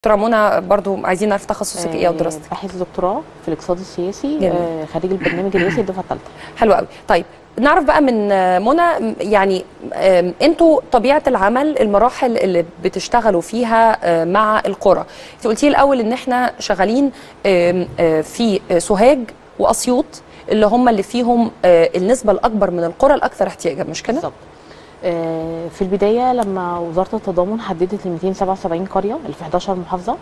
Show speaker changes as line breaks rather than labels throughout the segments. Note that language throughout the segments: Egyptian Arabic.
دكتوره منى برضو عايزين نعرف تخصصك ايه او دراستك
باحث دكتوراه في الاقتصاد السياسي
جميل.
آه، خريج البرنامج الرئاسي الدفعه الثالثه
حلو قوي طيب نعرف بقى من آه، منى يعني آم، انتوا طبيعه العمل المراحل اللي بتشتغلوا فيها آه، مع القرى انت قلتي الاول ان احنا شغالين آم، آه، في آه، سوهاج واسيوط اللي هم اللي فيهم آه، النسبه الاكبر من القرى الاكثر احتياجا مش كده
بالظبط آه، في البدايه لما وزاره التضامن حددت ال 277 قريه اللي في 11 محافظه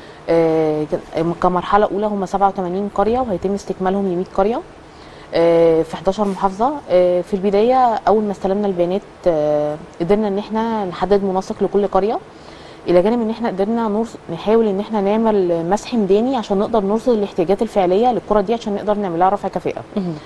آه، كان- كمرحله اولى هم 87 قريه وهيتم استكمالهم ل 100 قريه آه، في 11 محافظه آه، في البدايه اول ما استلمنا البيانات آه، قدرنا ان احنا نحدد منسق لكل قريه الى جانب ان احنا قدرنا نرص... نحاول ان احنا نعمل مسح ميداني عشان نقدر نرصد الاحتياجات الفعليه للقرى دي عشان نقدر نعمل لها رفع كفاءه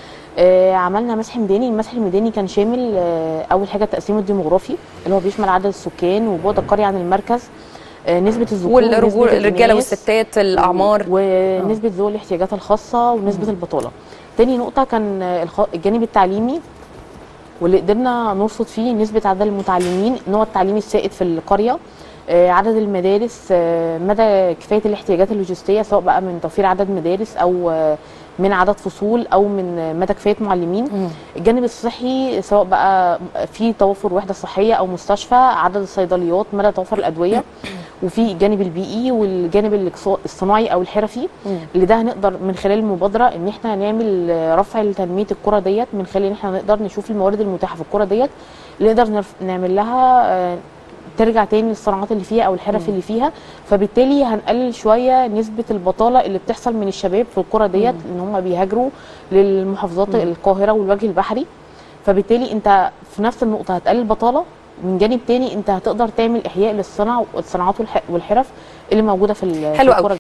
آه عملنا مسح ميداني المسح الميداني كان شامل آه اول حاجه التقسيم الديموغرافي اللي هو بيشمل عدد السكان وبعد القريه عن المركز آه نسبه الذكور
والرجول
ونسبة
الرجاله
الإناث،
والستات الاعمار
ونسبه ذوي الاحتياجات الخاصه ونسبه البطاله تاني نقطه كان آه، الخ- الجانب التعليمي واللي قدرنا نرصد فيه نسبه عدد المتعلمين نوع التعليم السائد في القريه آه، عدد المدارس آه، مدى كفايه الاحتياجات اللوجستيه سواء بقى من توفير عدد مدارس او آه، من عدد فصول او من آه، مدى كفايه معلمين الجانب الصحي سواء بقى في توفر وحده صحيه او مستشفى عدد الصيدليات مدى توفر الادويه وفي الجانب البيئي والجانب الاقتصا- الصناعي او الحرفي اللي ده هنقدر من خلال المبادره ان احنا نعمل آه، رفع لتنميه القرى ديت من خلال ان احنا نقدر نشوف الموارد المتاحه في القرى ديت اللي نقدر نرف- نعمل لها آه، ترجع تاني للصناعات اللي فيها او الحرف اللي فيها فبالتالي هنقلل شويه نسبه البطاله اللي بتحصل من الشباب في القرى ديت ان هم بيهاجروا للمحافظات القاهره والوجه البحري فبالتالي انت في نفس النقطه هتقلل البطاله من جانب تاني انت هتقدر تعمل احياء للصنع والصناعات والح- والحرف اللي موجوده في ال- في
حلو
القرى
قوي